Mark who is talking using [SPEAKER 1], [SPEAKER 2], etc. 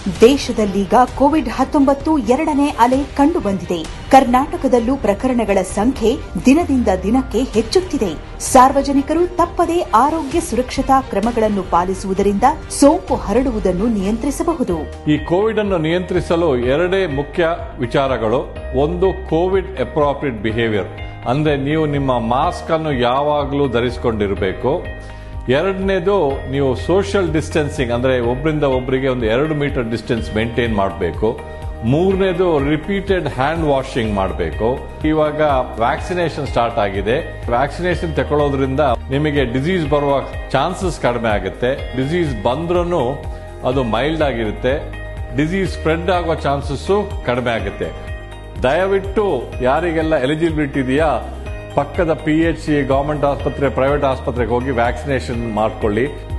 [SPEAKER 1] ದೇಶದಲ್ಲೀಗ Covid ಹತ್ತೊಂಬತ್ತು ಎರಡನೇ ಅಲೆ ಕಂಡುಬಂದಿದೆ ಕರ್ನಾಟಕದಲ್ಲೂ ಪ್ರಕರಣಗಳ ಸಂಖ್ಯೆ ದಿನದಿಂದ ದಿನಕ್ಕೆ ಹೆಚ್ಚುತ್ತಿದೆ ಸಾರ್ವಜನಿಕರು ತಪ್ಪದೇ ಆರೋಗ್ಯ ಸುರಕ್ಷತಾ ಕ್ರಮಗಳನ್ನು ಪಾಲಿಸುವುದರಿಂದ ಸೋಂಕು ಹರಡುವುದನ್ನು ನಿಯಂತ್ರಿಸಬಹುದು
[SPEAKER 2] ಈ ಕೋವಿಡ್ ಅನ್ನು ನಿಯಂತ್ರಿಸಲು ಎರಡೇ ಮುಖ್ಯ ವಿಚಾರಗಳು ಒಂದು ಕೋವಿಡ್ ಅಪ್ರಾಪ್ರಿಯೇಟ್ ಬಿಹೇವಿಯರ್ ಅಂದ್ರೆ ನೀವು ನಿಮ್ಮ ಮಾಸ್ಕ್ ಅನ್ನು ಯಾವಾಗಲೂ ಧರಿಸಿಕೊಂಡಿರಬೇಕು ಎರಡನೇದು ನೀವು ಸೋಷಿಯಲ್ ಡಿಸ್ಟೆನ್ಸಿಂಗ್ ಅಂದ್ರೆ ಒಬ್ಬರಿಂದ ಒಬ್ಬರಿಗೆ ಒಂದು ಎರಡು ಮೀಟರ್ ಡಿಸ್ಟೆನ್ಸ್ ಮೇಂಟೈನ್ ಮಾಡಬೇಕು ಮೂರನೇದು ರಿಪೀಟೆಡ್ ಹ್ಯಾಂಡ್ ವಾಷಿಂಗ್ ಮಾಡಬೇಕು ಇವಾಗ ವ್ಯಾಕ್ಸಿನೇಷನ್ ಸ್ಟಾರ್ಟ್ ಆಗಿದೆ ವ್ಯಾಕ್ಸಿನೇಷನ್ ತಗೊಳ್ಳೋದ್ರಿಂದ ನಿಮಗೆ ಡಿಸೀಸ್ ಬರುವ ಚಾನ್ಸಸ್ ಕಡಿಮೆ ಆಗುತ್ತೆ ಡಿಸೀಸ್ ಬಂದ್ರೂ ಅದು ಮೈಲ್ಡ್ ಆಗಿರುತ್ತೆ ಡಿಸೀಸ್ ಸ್ಪ್ರೆಡ್ ಆಗೋ ಚಾನ್ಸಸ್ ಕಡಿಮೆ ಆಗುತ್ತೆ ದಯವಿಟ್ಟು ಯಾರಿಗೆಲ್ಲ ಎಲಿಜಿಬಿಲಿಟಿ ಇದೆಯಾ ಪಕ್ಕದ ಪಿ ಎಚ್ ಸಿ ಗವರ್ಮೆಂಟ್ ಆಸ್ಪತ್ರೆ ಪ್ರೈವೇಟ್ ಆಸ್ಪತ್ರೆಗೆ ಹೋಗಿ ವ್ಯಾಕ್ಸಿನೇಷನ್ ಮಾಡ್ಕೊಳ್ಳಿ